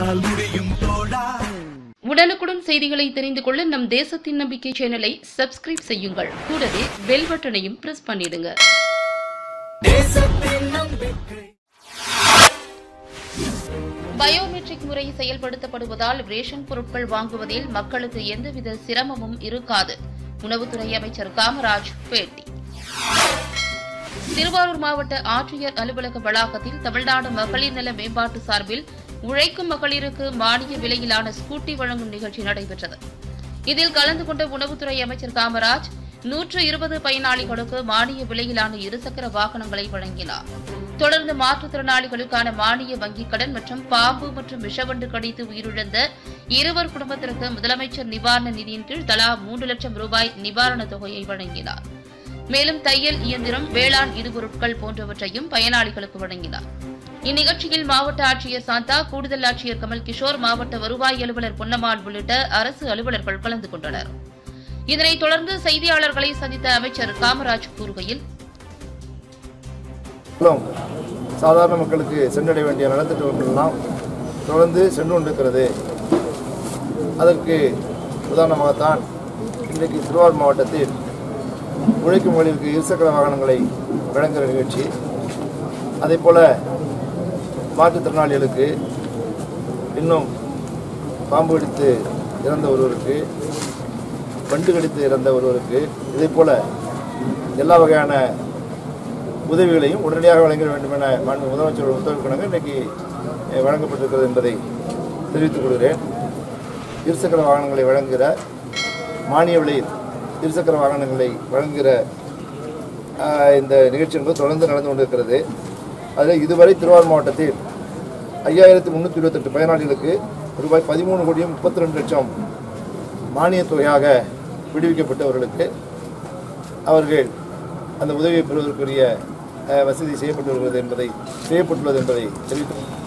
உன்னால் முடியும் தோழா உடனுக்குடன் செய்திகளை தெரிந்து கொள்ள நம் தேசத்தின் நம்பிக்கை சேனலை சப்ஸ்கிரைப் செய்யுங்கள் கூடவே பெல் பட்டனையும் பிரஸ் பண்ணிடுங்க தேசத்தின் நம்பிக்கை பயோமெட்ரிக் முறை செயல்படுத்தப்படுவதால் ரேஷன் பொருட்கள் வாங்குவதில் மக்களுக்கு எந்தவித சிரமமும் இருக்காது உணவுத்துறை அமைச்சர் காமராஜ் பேட்டி திருவாரூர் மாவட்ட ஆட்சியர் அலுவலக வளாகத்தில் தமிழ்நாடு மகளிர் நல மேம்பாட்டு சார்பில் உழைக்கும் மகளிருக்கு மானிய விலையிலான ஸ்கூட்டி வழங்கும் நிகழ்ச்சி நடைபெற்றது இதில் கலந்து கொண்ட உணவுத்துறை அமைச்சர் காமராஜ் நூற்று இருபது பயனாளிகளுக்கு மானிய விலையிலான இருசக்கர வாகனங்களை வழங்கினார் தொடர்ந்து மாற்றுத்திறனாளிகளுக்கான மானிய வங்கிக் கடன் மற்றும் பாம்பு மற்றும் விஷவண்டு கடித்து உயிரிழந்த இருவர் குடும்பத்திற்கு முதலமைச்சர் நிவாரண நிதியின் கீழ் தலா மூன்று லட்சம் ரூபாய் நிவாரணத் தொகையை வழங்கினார் மேலும் தையல் இயந்திரம் வேளாண் இடுபொருட்கள் போன்றவற்றையும் பயனாளிகளுக்கு வழங்கினார் இந்நிகழ்ச்சியில் மாவட்ட ஆட்சியர் சாந்தா கூடுதல் ஆட்சியர் கமல் கிஷோர் மாவட்ட வருவாய் அலுவலர் பொன்னம்மாள் உள்ளிட்ட அரசு அலுவலர்கள் கலந்து கொண்டனர் இதனைத் தொடர்ந்து செய்தியாளர்களை சந்தித்த அமைச்சர் காமராஜ் கூறுகையில் மூலம் சாதாரண மக்களுக்கு சென்றடைய வேண்டிய நலத்திட்டங்கள் எல்லாம் தொடர்ந்து சென்று கொண்டிருக்கிறது அதற்கு உதாரணமாகத்தான் இன்றைக்கு திருவாரூர் மாவட்டத்தில் உழைக்கும் மகளிருக்கு இருசக்கர வாகனங்களை வழங்குகிற நிகழ்ச்சி அதேபோல மாற்றுத்திறனாளிகளுக்கு இன்னும் பாம்பு கடித்து இறந்த ஒருவருக்கு வண்டு கடித்து இறந்த ஒருவருக்கு இதேபோல எல்லா வகையான உதவிகளையும் உடனடியாக வழங்க வேண்டும் என மாண்பு முதலமைச்சர் உத்தரவுக்கிணங்க இன்றைக்கு அஹ், வழங்கப்பட்டிருக்கிறது என்பதை தெரிவித்துக் கொள்கிறேன் இருசக்கர வாகனங்களை வழங்குகிற மானிய விலையில் இருசக்கர வாகனங்களை வழங்குகிற அஹ், இந்த நிகழ்ச்சி என்பது தொடர்ந்து நடந்து கொண்டிருக்கிறது அதில் இதுவரை திருவாரூர் மாவட்டத்தில் ஐயாயிரத்தி முந்நூற்றி இருபத்தெட்டு பயனாளிகளுக்கு ரூபாய் பதிமூணு கோடியும் முப்பத்தி ரெண்டு லட்சம் மானியத் தொகையாக விடுவிக்கப்பட்டவர்களுக்கு அவர்கள் அந்த உதவியை பெறுவதற்குரிய அஹ், வசதி செய்யப்பட்டு வருகிறது என்பதை செய்யப்பட்டுள்ளது என்பதை தெரிவித்துக்